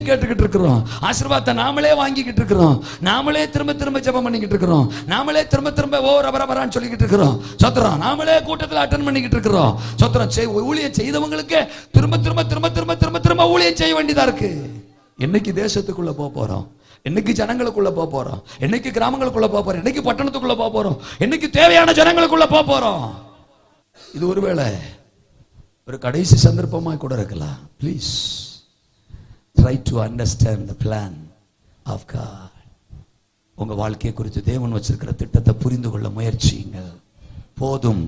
கேட்டுக்கிட்டு இருக்கிறோம் ஆசீர்வாதத்தை நாமளே வாங்கிக்கிட்டு இருக்கிறோம் நாமளே திரும்ப திரும்ப ஜெபம் பண்ணிக்கிட்டு இருக்கிறோம் நாமளே திரும்ப திரும்ப ஓ ரபரபரான்னு சொல்லிக்கிட்டு இருக்கிறோம் சத்திரம் நாமளே கூட்டத்தில் அட்டன் பண்ணிக்கிட்டு இருக்கிறோம் சத்திரம் செய் ஊழியம் செய்தவங்களுக்கு திரும்ப திரும்ப திரும்ப திரும்ப திரும்ப திரும்ப ஊழியம் செய்ய வேண்டியதா இருக்கு என்னைக்கு தேசத்துக்குள்ள போக போறோம் என்னைக்கு ஜனங்களுக்குள்ள போக போறோம் என்னைக்கு கிராமங்களுக்குள்ள போக போறோம் என்னைக்கு பட்டணத்துக்குள்ள போக போறோம் என்னைக்கு தேவையான ஜனங்களுக்குள்ள போக போறோம் இது ஒருவேளை ஒரு கடைசி சந்தர்ப்பமா கூட இருக்கலாம் please try to understand the plan of God உங்க வாழ்க்கையை குறித்து தேவன் வச்சிருக்கிற திட்டத்தை புரிந்து கொள்ள முயற்சியுங்கள் போதும்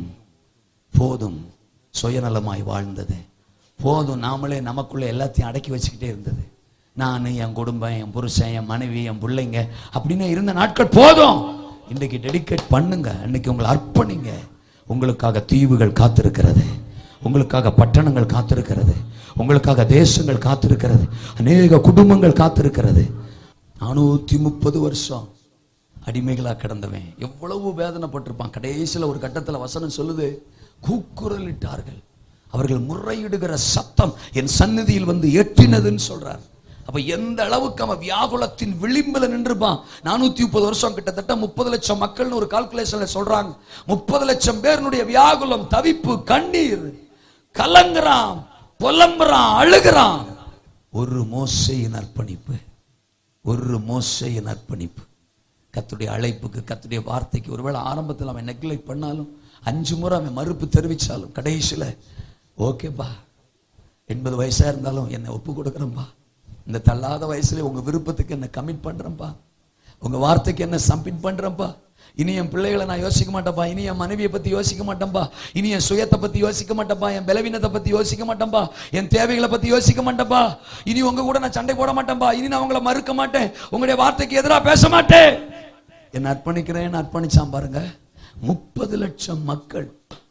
போதும் சுயநலமாய் வாழ்ந்தது போதும் நாமளே நமக்குள்ள எல்லாத்தையும் அடக்கி வச்சுக்கிட்டே இருந்தது நான் என் குடும்பம் என் புருஷன் என் மனைவி என் பிள்ளைங்க அப்படின்னு இருந்த நாட்கள் போதும் இன்னைக்கு டெடிகேட் பண்ணுங்க இன்னைக்கு உங்களை அர்ப்பணிங்க உங்களுக்காக தீவுகள் காத்திருக்கிறது உங்களுக்காக பட்டணங்கள் காத்திருக்கிறது உங்களுக்காக தேசங்கள் காத்திருக்கிறது அநேக குடும்பங்கள் காத்திருக்கிறது நானூத்தி முப்பது வருஷம் அடிமைகளா கிடந்தவன் எவ்வளவு வேதனைப்பட்டிருப்பான் கடைசியில் ஒரு கட்டத்தில் வசனம் சொல்லுது கூக்குரலிட்டார்கள் அவர்கள் முறையிடுகிற சத்தம் என் சந்நிதியில் வந்து எட்டினதுன்னு சொல்றார் அப்ப எந்த அளவுக்கு அவன் வியாகுலத்தின் விளிம்புல நின்றுப்பான் நானூத்தி முப்பது வருஷம் கிட்டத்தட்ட முப்பது லட்சம் மக்கள்னு ஒரு கால்குலேஷன்ல சொல்றாங்க முப்பது லட்சம் பேருடைய வியாகுலம் தவிப்பு கண்ணீர் கலங்குறான் புலம்புறான் அழுகிறான் ஒரு மோசையின் அர்ப்பணிப்பு ஒரு மோசையின் அர்ப்பணிப்பு கத்துடைய அழைப்புக்கு கத்துடைய வார்த்தைக்கு ஒருவேளை ஆரம்பத்தில் அவன் நெக்லெக்ட் பண்ணாலும் அஞ்சு முறை அவன் மறுப்பு தெரிவிச்சாலும் கடைசியில ஓகேப்பா எண்பது வயசா இருந்தாலும் என்னை ஒப்பு கொடுக்குறேன்பா இந்த தள்ளாத வயசுல உங்க விருப்பத்துக்கு என்ன கமிட் பண்றேன்ப்பா உங்க வார்த்தைக்கு என்ன சப்மிட் பண்றேன்ப்பா இனி என் பிள்ளைகளை நான் யோசிக்க மாட்டேன்ப்பா இனி என் மனைவியை பத்தி யோசிக்க மாட்டேன்பா இனி என் சுயத்தை பத்தி யோசிக்க மாட்டேன்பா என் பலவீனத்தை பத்தி யோசிக்க மாட்டேன்பா என் தேவைகளை பத்தி யோசிக்க மாட்டேன்பா இனி உங்க கூட நான் சண்டை போட மாட்டேன்பா இனி நான் உங்களை மறுக்க மாட்டேன் உங்களுடைய வார்த்தைக்கு எதிராக பேச மாட்டேன் என்ன அர்ப்பணிக்கிறேன் அர்ப்பணிச்சான் பாருங்க முப்பது லட்சம் மக்கள்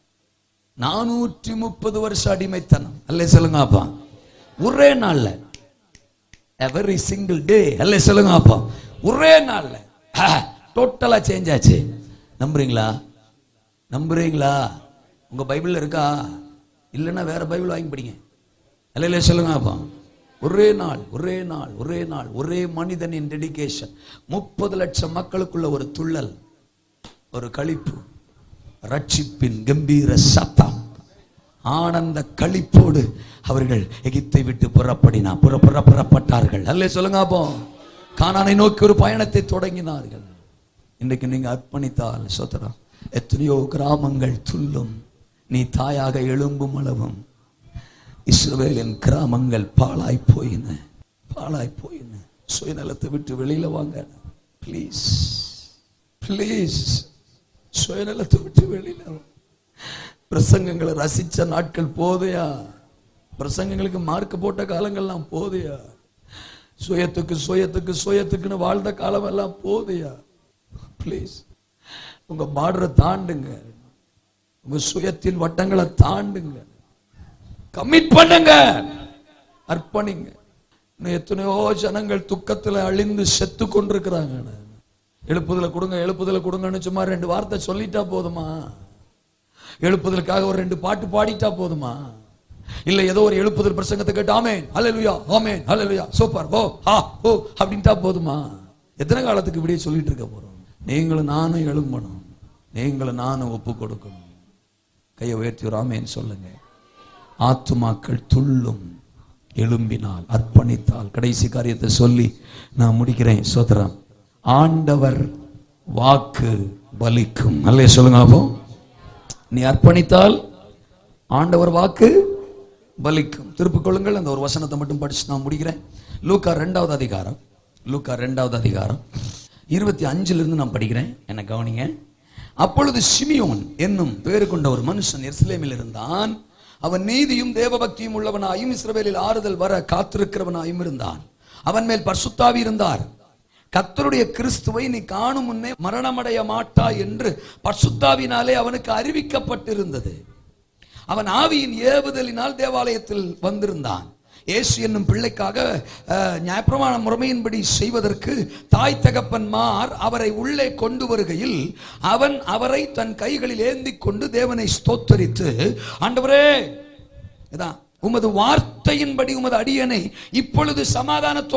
நானூற்றி முப்பது வருஷம் அடிமைத்தனம் அல்லே சொல்லுங்க அப்பா ஒரே நாள்ல எவரி சிங்கிள் டே அல்ல சொல்லுங்க அப்பா ஒரே நாள்ல டோட்டலா சேஞ்ச் ஆச்சு நம்புறீங்களா நம்புறீங்களா உங்க பைபிள்ல இருக்கா இல்லைன்னா வேற பைபிள் வாங்கி படிங்க அல்ல சொல்லுங்க அப்பா ஒரே நாள் ஒரே நாள் ஒரே நாள் ஒரே மனிதனின் டெடிகேஷன் முப்பது லட்சம் மக்களுக்குள்ள ஒரு துள்ளல் ஒரு களிப்பு ரட்சிப்பின் கம்பீர சத்தம் ஆனந்த களிப்போடு அவர்கள் எகிப்தை விட்டு புறப்படினா புற புற புறப்பட்டார்கள் அல்லே சொல்லுங்க அப்போ கானானை நோக்கி ஒரு பயணத்தை தொடங்கினார்கள் இன்றைக்கு நீங்க அர்ப்பணித்தால் சோதரா எத்தனையோ கிராமங்கள் துள்ளும் நீ தாயாக எழும்பும் அளவும் இஸ்ரவேலின் கிராமங்கள் பாழாய் போயின பாழாய் போயின சுயநலத்தை விட்டு வெளியில வாங்க ப்ளீஸ் ப்ளீஸ் சுயநலத்தை விட்டு வெளியில வாங்க. பிரசங்கங்களை ரசிச்ச நாட்கள் போதையா பிரசங்கங்களுக்கு மார்க் போட்ட காலங்கள்லாம் போதையா சுயத்துக்கு சுயத்துக்கு சுயத்துக்குன்னு வாழ்ந்த காலம் எல்லாம் போதையா ப்ளீஸ் உங்க பார்டரை தாண்டுங்க உங்க சுயத்தின் வட்டங்களை தாண்டுங்க கமிட் பண்ணுங்க அர்ப்பணிங்க இன்னும் எத்தனையோ ஜனங்கள் துக்கத்துல அழிந்து செத்து கொண்டிருக்கிறாங்க எழுப்புதல கொடுங்க எழுப்புதல கொடுங்கன்னு சும்மா ரெண்டு வார்த்தை சொல்லிட்டா போதுமா எழுப்புதலுக்காக ஒரு ரெண்டு பாட்டு பாடிட்டா போதுமா இல்ல ஏதோ ஒரு எழுப்புதல் பிரசங்கத்தை கேட்டு ஆமேன் ஹalleluya ஆமேன் ஹalleluya சூப்பர் ஓ ஹா ஓ அப்படின்ட்டா போதுமா எத்தனை காலத்துக்கு இப்படியே சொல்லிட்டு இருக்க போறோம் நீங்களும் நானும் எழும்பணும் நீங்களும் நானும் ஒப்பு கொடுக்கணும் கையை உயர்த்தி ஒரு ஆமேன் சொல்லுங்க ஆத்துமாக்கள் துள்ளும் எழும்பினால் அர்ப்பணித்தால் கடைசி காரியத்தை சொல்லி நான் முடிக்கிறேன் சோதரம் ஆண்டவர் வாக்கு பலிக்கும் நல்லே சொல்லுங்க அப்போ நீ அர்ப்பணித்தால் ஆண்டவர் வாக்கு பலிக்கும் திருப்பிக் கொள்ளுங்கள் அந்த ஒரு வசனத்தை மட்டும் படிச்சு நான் முடிக்கிறேன் லூக்கா ரெண்டாவது அதிகாரம் லூக்கா ரெண்டாவது அதிகாரம் இருபத்தி அஞ்சுல இருந்து நான் படிக்கிறேன் என்ன கவனிங்க அப்பொழுது சிமியோன் என்னும் பேரு கொண்ட ஒரு மனுஷன் எருசலேமில் இருந்தான் அவன் நீதியும் தேவபக்தியும் உள்ளவனாயும் இஸ்ரவேலில் ஆறுதல் வர காத்திருக்கிறவனாயும் இருந்தான் அவன் மேல் பர்சுத்தாவி இருந்தார் கர்த்தருடைய கிறிஸ்துவை நீ காணும் முன்னே மரணமடைய மாட்டாய் என்று பர்சுத்தாவினாலே அவனுக்கு அறிவிக்கப்பட்டிருந்தது அவன் ஆவியின் ஏவுதலினால் தேவாலயத்தில் வந்திருந்தான் இயேசு என்னும் பிள்ளைக்காக அஹ், நியாயப்பிரமாண முறைமையின்படி செய்வதற்கு தாய் தகப்பன்மார் அவரை உள்ளே கொண்டு வருகையில் அவன் அவரை தன் கைகளில் ஏந்தி கொண்டு தேவனை ஸ்தோத்தரித்து ஆண்டவரே இதான் உமது வார்த்தையின்படி உமது அடியனை இப்பொழுது சமாதானத்தோடு